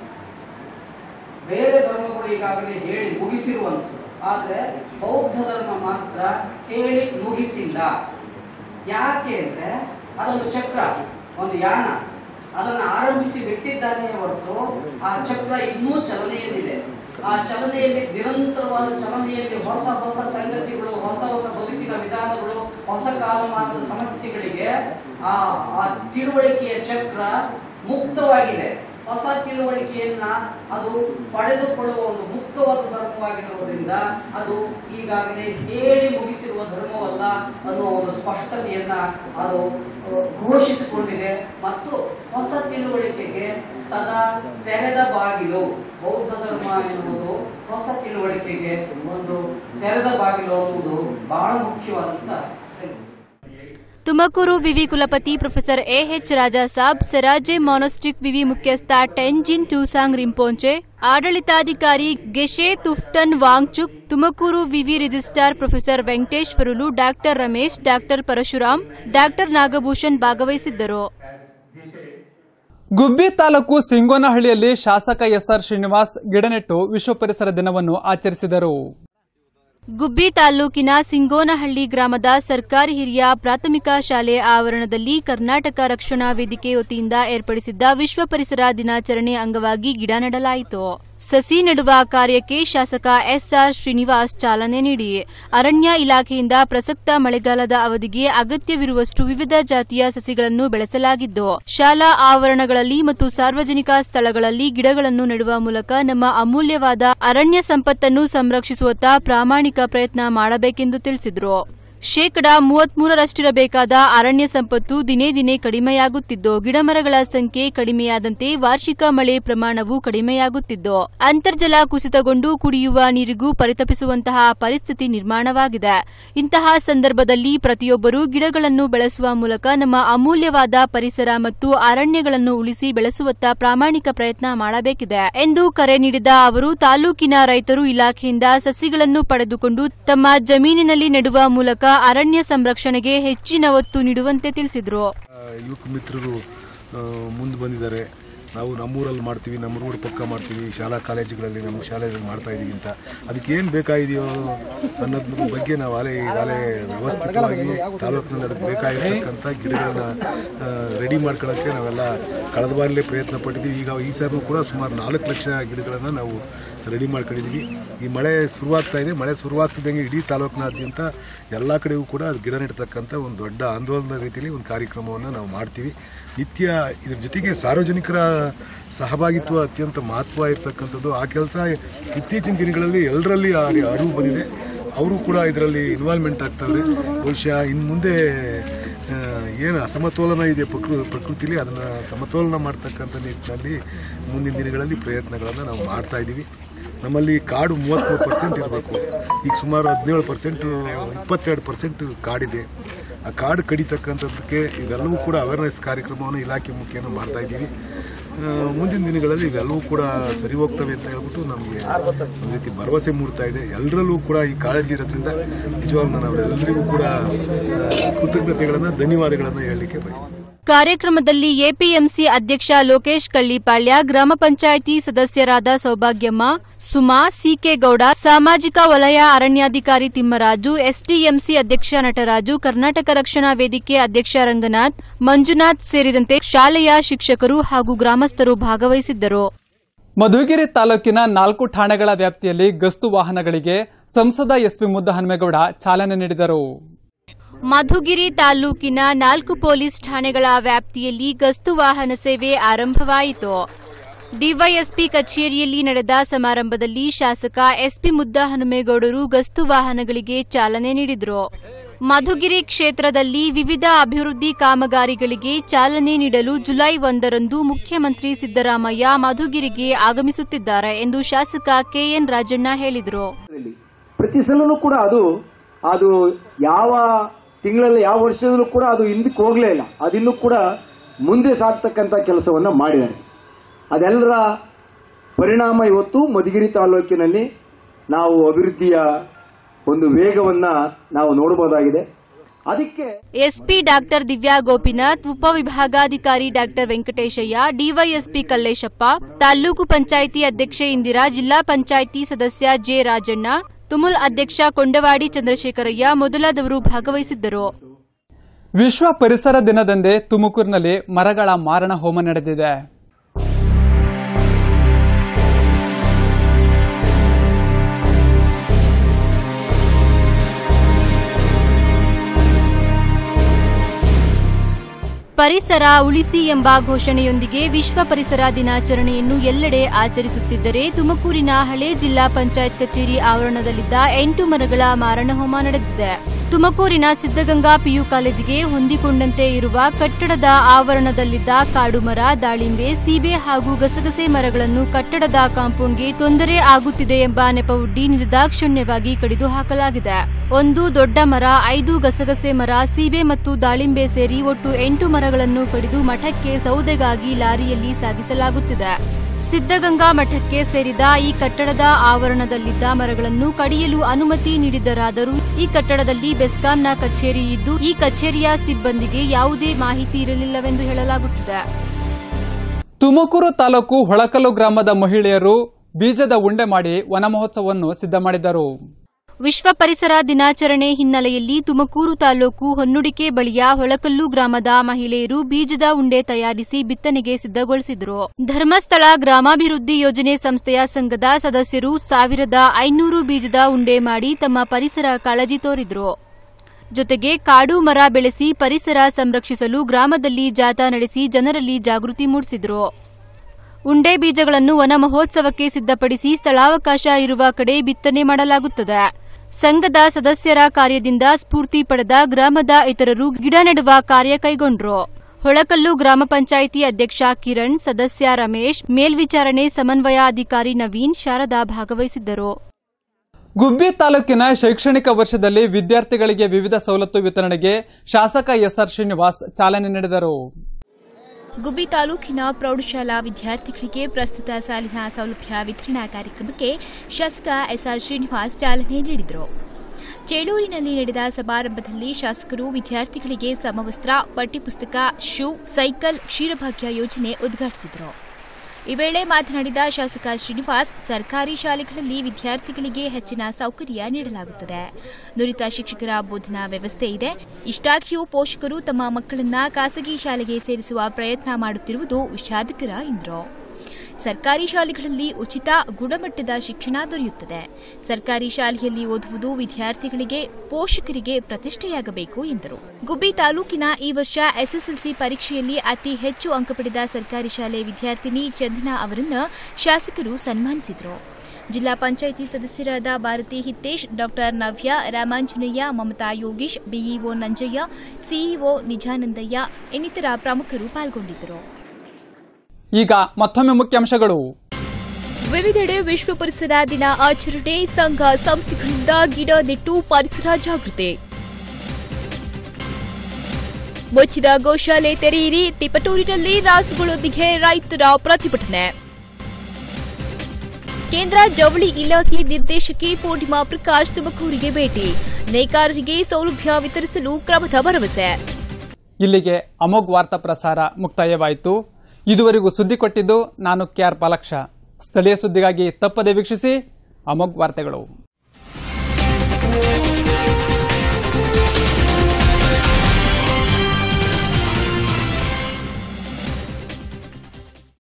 ಬೇರೆ ಧರ್ಮಗಳು ಈಗಾಗಲೇ ಹೇಳಿ ಮುಗಿಸಿರುವಂಥದ್ದು ಆದ್ರೆ ಬೌದ್ಧ ಧರ್ಮ ಮಾತ್ರ ಹೇಳಿ ಮುಗಿಸಿಲ್ಲ ಯಾಕೆ ಅಂದ್ರೆ ಅದೊಂದು ಚಕ್ರ ಒಂದು ಯಾನ ಅದನ್ನ ಆರಂಭಿಸಿ ಬಿಟ್ಟಿದ್ದಾನೆ ಹೊರತು ಆ ಚಕ್ರ ಇನ್ನೂ ಚಲನೆಯಲ್ಲಿದೆ ಆ ಚಲನೆಯಲ್ಲಿ ನಿರಂತರವಾದ ಚಲನೆಯಲ್ಲಿ ಹೊಸ ಹೊಸ ಸಂಗತಿಗಳು ಹೊಸ ಹೊಸ ಬದುಕಿನ ವಿಧಾನಗಳು ಹೊಸ ಕಾಲಮಾನದ ಸಮಸ್ಯೆಗಳಿಗೆ ಆ ಆ ತಿಳುವಳಿಕೆಯ ಚಕ್ರ ಮುಕ್ತವಾಗಿದೆ ಹೊಸ ತಿಳುವಳಿಕೆಯನ್ನ ಅದು ಪಡೆದುಕೊಳ್ಳುವ ಒಂದು ಮುಕ್ತವಾದ ಧರ್ಮವಾಗಿರುವುದರಿಂದ ಅದು ಈಗಾಗಲೇ ಹೇಳಿ ಮುಗಿಸಿರುವ ಧರ್ಮವಲ್ಲ ಅನ್ನುವ ಒಂದು ಸ್ಪಷ್ಟತೆಯನ್ನ ಅದು ಅಹ್, ಘೋಷಿಸಿಕೊಂಡಿದೆ ಮತ್ತು ಹೊಸ ತಿಳುವಳಿಕೆಗೆ ಸದಾ ತೆರೆದ ಬಾಗಿಲು ಬೌದ್ಧ ಧರ್ಮ ಎನ್ನುವುದು ಹೊಸ ತಿಳುವಳಿಕೆಗೆ ಒಂದು ತೆರೆದ ಬಾಗಿಲು ಅನ್ನುವುದು ಬಹಳ ಮುಖ್ಯವಾದಂತ ಸಂಗತಿ ತುಮಕೂರು ವಿವಿ ಕುಲಪತಿ professor AH Rajasab Seraje monastic ವಿವಿ ಮುಖ್ಯಸ್ಥ ಟೆನ್ಜಿನ್ ಟೂಸಾಂಗ್ ರಿಂಪೋಂಚೆ ಆಡಳಿತಾಧಿಕಾರಿ ಗೆಶೆ ತುಫ್ಟನ್ ವಾಂಗ್ಚುಕ್ ತುಮಕೂರು ವಿವಿ registrar professor Venkateshwarlu doctor Ramesh doctor Parashuram doctor Nagabhushan ಭಾಗವಹಿಸಿದ್ದರು ಗುಬ್ಬಿ ತಾಲೂಕು ಸಿಂಗೋನಹಳ್ಳಿಯಲ್ಲಿ ಶಾಸಕ ಎಸ್ಆರ್ ಶ್ರೀನಿವಾಸ್ ಗಿಡ ನೆಟ್ಟು ವಿಶ್ವ ಪರಿಸರ ದಿನವನ್ನು ಆಚರಿಸಿದರು ಗುಬ್ಬಿ ತಾಲೂಕಿನ ಸಿಂಗೋನಹಳ್ಳಿ ಗ್ರಾಮದ ಸರ್ಕಾರಿ ಹಿರಿಯ ಪ್ರಾಥಮಿಕ ಶಾಲೆ ಆವರಣದಲ್ಲಿ ಕರ್ನಾಟಕ ರಕ್ಷಣಾ ವೇದಿಕೆ ವತಿಯಿಂದ ಏರ್ಪಡಿಸಿದ್ದ ವಿಶ್ವ ಪರಿಸರ ದಿನಾಚರಣೆ ಅಂಗವಾಗಿ ಗಿಡ ನೆಡಲಾಯಿತು ಸಸಿ ನೆಡುವ ಕಾರ್ಯಕ್ಕೆ ಶಾಸಕ ಎಸ್ಆರ್ ಶ್ರೀನಿವಾಸ್ ಚಾಲನೆ ನೀಡಿ ಅರಣ್ಯ ಇಲಾಖೆಯಿಂದ ಪ್ರಸಕ್ತ ಮಳೆಗಾಲದ ಅವಧಿಗೆ ಅಗತ್ಯವಿರುವಷ್ಟು ವಿವಿಧ ಜಾತಿಯ ಸಸಿಗಳನ್ನು ಬೆಳೆಸಲಾಗಿದ್ದು ಶಾಲಾ ಆವರಣಗಳಲ್ಲಿ ಮತ್ತು ಸಾರ್ವಜನಿಕ ಸ್ಥಳಗಳಲ್ಲಿ ಗಿಡಗಳನ್ನು ನೆಡುವ ಮೂಲಕ ನಮ್ಮ ಅಮೂಲ್ಯವಾದ ಅರಣ್ಯ ಸಂಪತ್ತನ್ನು ಸಂರಕ್ಷಿಸುವತ್ತ ಪ್ರಾಮಾಣಿಕ ಪ್ರಯತ್ನ ಮಾಡಬೇಕೆಂದು ತಿಳಿಸಿದರು ಶೇಕಡ ಮೂವತ್ಮೂರರಷ್ಟಿರಬೇಕಾದ ಅರಣ್ಯ ಸಂಪತ್ತು ದಿನೇ ದಿನೇ ಕಡಿಮೆಯಾಗುತ್ತಿದ್ದು ಗಿಡಮರಗಳ ಸಂಖ್ಯೆ ಕಡಿಮೆಯಾದಂತೆ ವಾರ್ಷಿಕ ಮಳೆ ಪ್ರಮಾಣವೂ ಕಡಿಮೆಯಾಗುತ್ತಿದ್ದು ಅಂತರ್ಜಲ ಕುಸಿತಗೊಂಡು ಕುಡಿಯುವ ನೀರಿಗೂ ಪರಿತಪಿಸುವಂತಹ ಪರಿಸ್ಥಿತಿ ನಿರ್ಮಾಣವಾಗಿದೆ ಇಂತಹ ಸಂದರ್ಭದಲ್ಲಿ ಪ್ರತಿಯೊಬ್ಬರೂ ಗಿಡಗಳನ್ನು ಬೆಳೆಸುವ ಮೂಲಕ ನಮ್ಮ ಅಮೂಲ್ಯವಾದ ಪರಿಸರ ಮತ್ತು ಅರಣ್ಯಗಳನ್ನು ಉಳಿಸಿ ಬೆಳೆಸುವತ್ತ ಪ್ರಾಮಾಣಿಕ ಪ್ರಯತ್ನ ಮಾಡಬೇಕಿದೆ ಎಂದು ಕರೆ ನೀಡಿದ ಅವರು ತಾಲೂಕಿನ ರೈತರು ಇಲಾಖೆಯಿಂದ ಸಸಿಗಳನ್ನು ಪಡೆದುಕೊಂಡು ತಮ್ಮ ಜಮೀನಿನಲ್ಲಿ ನೆಡುವ ಮೂಲಕ ಅರಣ್ಯ ಸಂರಕ್ಷಣೆಗೆ ಹೆಚ್ಚಿನ ಒತ್ತು ನೀಡುವಂತೆ ತಿಳಿಸಿದರು ಯುವಕ ಮಿತ್ರರು ಮುಂದೆ ಬಂದಿದ್ದಾರೆ ನಾವು ನಮ್ಮೂರಲ್ಲಿ ಮಾಡ್ತೀವಿ ನಮ್ಮ ರೋಡ್ ಪಕ್ಕ ಮಾಡ್ತೀವಿ ಶಾಲಾ ಕಾಲೇಜುಗಳಲ್ಲಿ ನಮ್ಮ ಶಾಲೆಗಳಲ್ಲಿ ಮಾಡ್ತಾ ಇದೀವಿ ಅಂತ ಅದಕ್ಕೆ ಏನು ಬೇಕಾಗಿದೆಯೋ ಅನ್ನೋದ್ರ ಬಗ್ಗೆ ನಾವು ಅಲೆ ಈಗಾಗಲೇ ವ್ಯವಸ್ಥಿತವಾಗಿ ತಾಲೂಕಿನಲ್ಲಿ ಅದಕ್ಕೆ ಬೇಕಾಗಿರ್ತಕ್ಕಂಥ ಗಿಡಗಳನ್ನ ರೆಡಿ ಮಾಡ್ಕೊಳ್ಳೋಕ್ಕೆ ನಾವೆಲ್ಲ ಕಳೆದ ಬಾರಿಲೇ ಪ್ರಯತ್ನ ಪಟ್ಟಿದ್ದೀವಿ ಈಗ ಈ ಸಾರಿನೂ ಕೂಡ ಸುಮಾರು ನಾಲ್ಕು ಲಕ್ಷ ಗಿಡಗಳನ್ನು ನಾವು ರೆಡಿ ಮಾಡ್ಕೊಂಡಿದ್ವಿ ಈ ಮಳೆ ಶುರುವಾಗ್ತಾ ಇದೆ ಮಳೆ ಶುರುವಾಗ್ತಿದ್ದಂಗೆ ಇಡೀ ತಾಲೂಕಿನಾದ್ಯಂತ ಎಲ್ಲ ಕಡೆಗೂ ಕೂಡ ಗಿಡ ನೆಡ್ತಕ್ಕಂಥ ಒಂದು ದೊಡ್ಡ ಆಂದೋಲನದ ರೀತಿಯಲ್ಲಿ ಒಂದು ಕಾರ್ಯಕ್ರಮವನ್ನು ನಾವು ಮಾಡ್ತೀವಿ ನಿತ್ಯ ಇದ್ರ ಜೊತೆಗೆ ಸಾರ್ವಜನಿಕರ ಸಹಭಾಗಿತ್ವ ಅತ್ಯಂತ ಮಹತ್ವ ಇರತಕ್ಕಂಥದ್ದು ಆ ಕೆಲಸ ಇತ್ತೀಚಿನ ದಿನಗಳಲ್ಲಿ ಎಲ್ಲರಲ್ಲಿ ಆ ಅರಿವು ಬಂದಿದೆ ಅವರು ಕೂಡ ಇದರಲ್ಲಿ ಇನ್ವಾಲ್ವ್ಮೆಂಟ್ ಆಗ್ತಾರೆ ಬಹುಶಃ ಇನ್ನು ಮುಂದೆ ಆ, ಏನು ಅಸಮತೋಲನ ಇದೆ ಪ್ರಕೃ ಪ್ರಕೃತಿಲಿ ಅದನ್ನು ಸಮತೋಲನ ಮಾಡ್ತಕ್ಕಂಥ ನಿಟ್ಟಿನಲ್ಲಿ ಮುಂದಿನ ದಿನಗಳಲ್ಲಿ ಪ್ರಯತ್ನಗಳನ್ನು ನಾವು ಮಾಡ್ತಾ ಇದ್ದೀವಿ ನಮ್ಮಲ್ಲಿ ಕಾಡು ಮೂವತ್ತ್ಮೂರು ಪರ್ಸೆಂಟ್ ಇರಬೇಕು ಈಗ ಸುಮಾರು ಹದಿನೇಳು ಪರ್ಸೆಂಟ್ ಇಪ್ಪತ್ತೆರಡು ಪರ್ಸೆಂಟ್ ಕಾಡಿದೆ ಆ ಕಾಡು ಕಡಿತಕ್ಕಂಥದ್ದಕ್ಕೆ ಇವೆಲ್ಲವೂ ಕೂಡ ಅವೇರ್ನೆಸ್ ಕಾರ್ಯಕ್ರಮವನ್ನು ಇಲಾಖೆ ಮುಖೇನ ಮಾಡ್ತಾ ಇದ್ದೀವಿ ಆ, ಮುಂದಿನ ದಿನಗಳಲ್ಲಿ ಇವೆಲ್ಲವೂ ಕೂಡ ಸರಿ ಹೋಗ್ತವೆ ಅಂತ ಹೇಳ್ಬಿಟ್ಟು ನಮಗೆ ಒಂದು ರೀತಿ ಭರವಸೆ ಮೂಡ್ತಾ ಇದೆ ಎಲ್ಲರಲ್ಲೂ ಕೂಡ ಈ ಕಾಳಜಿ ಇರೋದ್ರಿಂದ ನಿಜವಾಗ್ಲೂ ನಾನು ಅವರೆಲ್ಲರಿಗೂ ಕೂಡ ಆ, ಕೃತಜ್ಞತೆಗಳನ್ನು ಧನ್ಯವಾದಗಳನ್ನು ಹೇಳಲಿಕ್ಕೆ ಬಯಸ್ತೀನಿ ಕಾರ್ಯಕ್ರಮದಲ್ಲಿ ಎಪಿಎಂಸಿ ಅಧ್ಯಕ್ಷ ಲೋಕೇಶ್ ಕಳ್ಳಿಪಾಳ್ಯ ಗ್ರಾಮ ಪಂಚಾಯಿತಿ ಸದಸ್ಯರಾದ ಸೌಭಾಗ್ಯಮ್ಮ ಸುಮಾ ಸಿಕೆ ಗೌಡ ಸಾಮಾಜಿಕ ವಲಯ ಅರಣ್ಯಾಧಿಕಾರಿ ತಿಮ್ಮರಾಜು ಎಸ್ಡಿಎಂಸಿ ಅಧ್ಯಕ್ಷ ನಟರಾಜು ಕರ್ನಾಟಕ ರಕ್ಷಣಾ ವೇದಿಕೆ ಅಧ್ಯಕ್ಷ ರಂಗನಾಥ್ ಮಂಜುನಾಥ್ ಸೇರಿದಂತೆ ಶಾಲೆಯ ಶಿಕ್ಷಕರು ಹಾಗೂ ಗ್ರಾಮಸ್ಥರು ಭಾಗವಹಿಸಿದ್ದರು ಮಧುಗಿರಿ ತಾಲೂಕಿನ ನಾಲ್ಕು ಠಾಣೆಗಳ ವ್ಯಾಪ್ತಿಯಲ್ಲಿ ಗಸ್ತು ವಾಹನಗಳಿಗೆ ಸಂಸದ ಎಸ್ಪಿ ಮುದ್ದಹನುಮೇಗೌಡ ಚಾಲನೆ ನೀಡಿದರು ಮಧುಗಿರಿ ತಾಲೂಕಿನ ನಾಲ್ಕು ಪೊಲೀಸ್ ಠಾಣೆಗಳ ವ್ಯಾಪ್ತಿಯಲ್ಲಿ ಗಸ್ತು ವಾಹನ ಸೇವೆ ಆರಂಭವಾಯಿತು ಡಿವೈಎಸ್ಪಿ ಕಚೇರಿಯಲ್ಲಿ ನಡೆದ ಸಮಾರಂಭದಲ್ಲಿ ಶಾಸಕ ಎಸ್ಪಿ ಮುದ್ದ ಹನುಮೇಗೌಡರು ಗಸ್ತು ವಾಹನಗಳಿಗೆ ಚಾಲನೆ ನೀಡಿದರು ಮಧುಗಿರಿ ಕ್ಷೇತ್ರದಲ್ಲಿ ವಿವಿಧ ಅಭಿವೃದ್ಧಿ ಕಾಮಗಾರಿಗಳಿಗೆ ಚಾಲನೆ ನೀಡಲು ಜುಲೈ ಒಂದರಂದು ಮುಖ್ಯಮಂತ್ರಿ ಸಿದ್ದರಾಮಯ್ಯ ಮಧುಗಿರಿಗೆ ಆಗಮಿಸುತ್ತಿದ್ದಾರೆ ಎಂದು ಶಾಸಕ ಕೆಎನ್ ರಾಜಣ್ಣ ಹೇಳಿದರು ಪ್ರತಿ ಸಲನೂ ಕೂಡ ಅದು ಅದು ಯಾವ ತಿಂಗಳಲ್ಲಿ ಯಾವ ವರ್ಷದಲ್ಲೂ ಕೂಡ ಅದು ಹಿಂದಕ್ಕೆ ಹೋಗಲೇ ಇಲ್ಲ ಅದಿನ್ನೂ ಕೂಡ ಮುಂದೆ ಸಾಗ್ತಕ್ಕಂಥ ಕೆಲಸವನ್ನ ಮಾಡಿದ್ದಾರೆ ಅದೆಲ್ಲರ ಪರಿಣಾಮ ಇವತ್ತು ಮಧುಗಿರಿ ತಾಲೂಕಿನಲ್ಲಿ ನಾವು ಅಭಿವೃದ್ಧಿಯ ಒಂದು ವೇಗವನ್ನ ನಾವು ನೋಡಬಹುದಾಗಿದೆ ಅದಕ್ಕೆ ಎಸ್ಪಿ ಡಾಕ್ಟರ್ ದಿವ್ಯಾ ಗೋಪಿನಾಥ್ ಉಪವಿಭಾಗಾಧಿಕಾರಿ ಡಾಕ್ಟರ್ ವೆಂಕಟೇಶಯ್ಯ ಡಿವೈಎಸ್ಪಿ ಕಲ್ಲೇಶಪ್ಪ ತಾಲೂಕು ಪಂಚಾಯಿತಿ ಅಧ್ಯಕ್ಷೆ ಇಂದಿರಾ ಜಿಲ್ಲಾ ಪಂಚಾಯಿತಿ ಸದಸ್ಯ ಜೆ ರಾಜಣ್ಣ ತುಮುಲ್ ಅಧ್ಯಕ್ಷ ಕೊಂಡವಾಡಿ ಚಂದ್ರಶೇಖರಯ್ಯ ಮೊದಲಾದವರು ಭಾಗವಹಿಸಿದ್ದರು ವಿಶ್ವ ಪರಿಸರ ದಿನದಂದೇ ತುಮಕೂರಿನಲ್ಲಿ ಮರಗಳ ಮಾರಣ ಹೋಮ ನಡೆದಿದೆ ಪರಿಸರ ಉಳಿಸಿ ಎಂಬ ಘೋಷಣೆಯೊಂದಿಗೆ ವಿಶ್ವ ಪರಿಸರ ದಿನಾಚರಣೆಯನ್ನು ಎಲ್ಲೆಡೆ ಆಚರಿಸುತ್ತಿದ್ದರೆ ತುಮಕೂರಿನ ಹಳೆ ಜಿಲ್ಲಾ ಪಂಚಾಯತ್ ಕಚೇರಿ ಆವರಣದಲ್ಲಿದ್ದ ಎಂಟು ಮರಗಳ ಮಾರಣಹೋಮ ನಡೆದಿದೆ ತುಮಕೂರಿನ ಸಿದ್ದಗಂಗಾ ಪಿಯು ಕಾಲೇಜಿಗೆ ಹೊಂದಿಕೊಂಡಂತೆ ಇರುವ ಕಟ್ಟಡದ ಆವರಣದಲ್ಲಿದ್ದ ಕಾಡು ಮರ ದಾಳಿಂಬೆ ಸೀಬೆ ಹಾಗೂ ಗಸಗಸೆ ಮರಗಳನ್ನು ಕಟ್ಟಡದ ಕಾಂಪೌಂಡ್ಗೆ ತೊಂದರೆ ಆಗುತ್ತಿದೆ ಎಂಬ ನೆಪವೊಡ್ಡಿ ನಿರ್ದಾಕ್ಷಿಣ್ಯವಾಗಿ ಕಡಿದು ಹಾಕಲಾಗಿದೆ ಒಂದು ದೊಡ್ಡ ಮರ ಐದು ಗಸಗಸೆ ಮರ ಸೀಬೆ ಮತ್ತು ದಾಳಿಂಬೆ ಸೇರಿ ಒಟ್ಟು ಎಂಟು ಮರಗಳನ್ನು ಕಡಿದು ಮಠಕ್ಕೆ ಸೌದೆಗಾಗಿ ಲಾರಿಯಲ್ಲಿ ಸಾಗಿಸಲಾಗುತ್ತಿದೆ ಸಿದ್ದಗಂಗಾ ಮಠಕ್ಕೆ ಸೇರಿದ ಈ ಕಟ್ಟಡದ ಆವರಣದಲ್ಲಿದ್ದ ಮರಗಳನ್ನು ಕಡಿಯಲು ಅನುಮತಿ ನೀಡಿದ್ದರಾದರೂ ಈ ಕಟ್ಟಡದಲ್ಲಿ ಬೆಸ್ಕಾಂನ ಕಚೇರಿ ಇದ್ದು ಈ ಕಚೇರಿಯ ಸಿಬ್ಬಂದಿಗೆ ಯಾವುದೇ ಮಾಹಿತಿ ಇರಲಿಲ್ಲವೆಂದು ಹೇಳಲಾಗುತ್ತಿದೆ ತುಮಕೂರು ತಾಲೂಕು ಹೊಳಕಲ್ಲು ಗ್ರಾಮದ ಮಹಿಳೆಯರು ಬೀಜದ ಉಂಡೆ ಮಾಡಿ ವನ ಮಹೋತ್ಸವವನ್ನು ಸಿದ್ಧ ಮಾಡಿದರು ವಿಶ್ವ ಪರಿಸರ ದಿನಾಚರಣೆ ಹಿನ್ನೆಲೆಯಲ್ಲಿ ತುಮಕೂರು ತಾಲೂಕು ಹೊನ್ನುಡಿಕೆ ಬಳಿಯ ಹೊಳಕಲ್ಲು ಗ್ರಾಮದ ಮಹಿಳೆಯರು ಬೀಜದ ಉಂಡೆ ತಯಾರಿಸಿ ಬಿತ್ತನೆಗೆ ಸಿದ್ದಗೊಳಿಸಿದರು ಧರ್ಮಸ್ಥಳ ಗ್ರಾಮಾಭಿವೃದ್ಧಿ ಯೋಜನೆ ಸಂಸ್ಥೆಯ ಸಂಘದ ಸದಸ್ಯರು ಸಾವಿರದ ಐನೂರು ಬೀಜದ ಉಂಡೆ ಮಾಡಿ ತಮ್ಮ ಪರಿಸರ ಕಾಳಜಿ ತೋರಿದ್ರು ಜೊತೆಗೆ ಕಾಡು ಮರ ಬೆಳೆಸಿ ಪರಿಸರ ಸಂರಕ್ಷಿಸಲು ಗ್ರಾಮದಲ್ಲಿ ಜಾಥಾ ನಡೆಸಿ ಜನರಲ್ಲಿ ಜಾಗೃತಿ ಮೂಡಿಸಿದರು ಉಂಡೆ ಬೀಜಗಳನ್ನು ವನ ಮಹೋತ್ಸವಕ್ಕೆ ಸಿದ್ಧಪಡಿಸಿ ಸ್ಥಳಾವಕಾಶ ಇರುವ ಕಡೆ ಬಿತ್ತನೆ ಮಾಡಲಾಗುತ್ತದೆ ಸಂಘದ ಸದಸ್ಯರ ಕಾರ್ಯದಿಂದ ಸ್ಫೂರ್ತಿ ಪಡೆದ ಗ್ರಾಮದ ಇತರರು ಗಿಡ ನೆಡುವ ಕಾರ್ಯ ಕೈಗೊಂಡ್ರು ಹೊಳಕಲ್ಲು ಗ್ರಾಮ ಪಂಚಾಯಿತಿ ಅಧ್ಯಕ್ಷ ಕಿರಣ್ ಸದಸ್ಯ ರಮೇಶ್ ಮೇಲ್ವಿಚಾರಣೆ ಸಮನ್ವಯಾಧಿಕಾರಿ ನವೀನ್ ಶಾರದಾ ಭಾಗವಹಿಸಿದ್ದರು ಗುಬ್ಬಿ ತಾಲೂಕಿನ ಶೈಕ್ಷಣಿಕ ವರ್ಷದಲ್ಲಿ ವಿದ್ಯಾರ್ಥಿಗಳಿಗೆ ವಿವಿಧ ಸವಲತ್ತು ವಿತರಣೆಗೆ ಶಾಸಕ ಎಸ್ಆರ್ ಶ್ರೀನಿವಾಸ್ ಚಾಲನೆ ನೀಡಿದರು ಗುಬ್ಬಿ ತಾಲೂಕಿನ ಪ್ರೌಢಶಾಲಾ ವಿದ್ಯಾರ್ಥಿಗಳಿಗೆ ಪ್ರಸ್ತುತ ಸಾಲಿನ ಸೌಲಭ್ಯ ವಿತರಣಾ ಕಾರ್ಯಕ್ರಮಕ್ಕೆ ಶಾಸಕ ಎಸ್ಆರ್ ಶ್ರೀನಿವಾಸ್ ಚಾಲನೆ ನೀಡಿದರು ಚೇಳೂರಿನಲ್ಲಿ ನಡೆದ ಸಮಾರಂಭದಲ್ಲಿ ಶಾಸಕರು ವಿದ್ಯಾರ್ಥಿಗಳಿಗೆ ಸಮವಸ್ತ್ರ ಪಠ್ಯಪುಸ್ತಕ ಶೂ ಸೈಕಲ್ ಕ್ಷೀರಭಾಗ್ಯ ಯೋಜನೆ ಉದ್ಘಾಟಿಸಿದರು ಈ ವೇಳೆ ಮಾತನಾಡಿದ ಶಾಸಕ ಶ್ರೀನಿವಾಸ್ ಸರ್ಕಾರಿ ಶಾಲೆಗಳಲ್ಲಿ ವಿದ್ಯಾರ್ಥಿಗಳಿಗೆ ಹೆಚ್ಚಿನ ಸೌಕರ್ಯ ನೀಡಲಾಗುತ್ತದೆ ನುರಿತ ಶಿಕ್ಷಕರ ಬೋಧನಾ ವ್ಯವಸ್ಥೆ ಇದೆ ಇಷ್ಟಾಗಿಯೂ ಪೋಷಕರು ತಮ್ಮ ಮಕ್ಕಳನ್ನ ಖಾಸಗಿ ಶಾಲೆಗೆ ಸೇರಿಸುವ ಪ್ರಯತ್ನ ಮಾಡುತ್ತಿರುವುದು ವಿಷಾದಕರ ಎಂದರು ಸರ್ಕಾರಿ ಶಾಲೆಗಳಲ್ಲಿ ಉಚಿತ ಗುಣಮಟ್ಟದ ಶಿಕ್ಷಣ ದೊರೆಯುತ್ತದೆ ಸರ್ಕಾರಿ ಶಾಲೆಯಲ್ಲಿ ಓದುವುದು ವಿದ್ಯಾರ್ಥಿಗಳಿಗೆ ಪೋಷಕರಿಗೆ ಪ್ರತಿಷ್ಠೆಯಾಗಬೇಕು ಎಂದರು ಗುಬ್ಬಿ ತಾಲೂಕಿನ ಈ ವರ್ಷ ಎಸ್ಎಸ್ಎಲ್ಸಿ ಪರೀಕ್ಷೆಯಲ್ಲಿ ಅತಿ ಹೆಚ್ಚು ಅಂಕ ಪಡೆದ ಸರ್ಕಾರಿ ಶಾಲೆ ವಿದ್ಯಾರ್ಥಿನಿ ಚಂದನಾ ಅವರನ್ನು ಶಾಸಕರು ಸನ್ಮಾನಿಸಿದರು ಜಿಲ್ಲಾ ಪಂಚಾಯಿತಿ ಸದಸ್ಯರಾದ Bharati Hitesh doctor Navya Ramanjaneya Mamata Yogish BEO Nanjaiah CEO Nijanandaiah ಇನ್ನಿತರ ಪ್ರಮುಖರು ಪಾಲ್ಗೊಂಡಿದ್ದರು ಈಗ ಮತ್ತೊಮ್ಮೆ ಮುಖ್ಯಾಂಶಗಳು ವಿವಿಧೆಡೆ ವಿಶ್ವ ಪರಿಸರ ದಿನ ಆಚರಣೆ ಸಂಘ ಸಂಸ್ಥೆಗಳಿಂದ ಗಿಡ ನೆಟ್ಟು ಪರಿಸರ ಜಾಗೃತಿ ಮುಚ್ಚಿದ ಗೋಶಾಲೆ ತೆರೆಯಿರಿ ತಿಪಟೂರಿನಲ್ಲಿ ರಾಸುಗಳೊಂದಿಗೆ ರೈತರ ಪ್ರತಿಭಟನೆ ಕೇಂದ್ರ ಜವಳಿ ಇಲಾಖೆ ನಿರ್ದೇಶಕಿ ಪೂರ್ಣಿಮಾ ಪ್ರಕಾಶ್ ತುಮಕೂರಿಗೆ ಭೇಟಿ ನೇಕಾರರಿಗೆ ಸೌಲಭ್ಯ ವಿತರಿಸಲು ಕ್ರಮದ ಭರವಸೆ ಇಲ್ಲಿಗೆ ಅಮೋಘ್ ವಾರ್ತಾ ಪ್ರಸಾರ ಮುಕ್ತಾಯವಾಯಿತು ಇದುವರೆಗೂ ಸುದ್ದಿ ಕೊಟ್ಟಿದ್ದು ನಾನು ಕೆಆರ್ ಪಾಲಕ್ಷ ಸ್ಥಳೀಯ ಸುದ್ದಿಗಾಗಿ ತಪ್ಪದೆ ವೀಕ್ಷಿಸಿ ಅಮೋಘ್ ವಾರ್ತೆಗಳು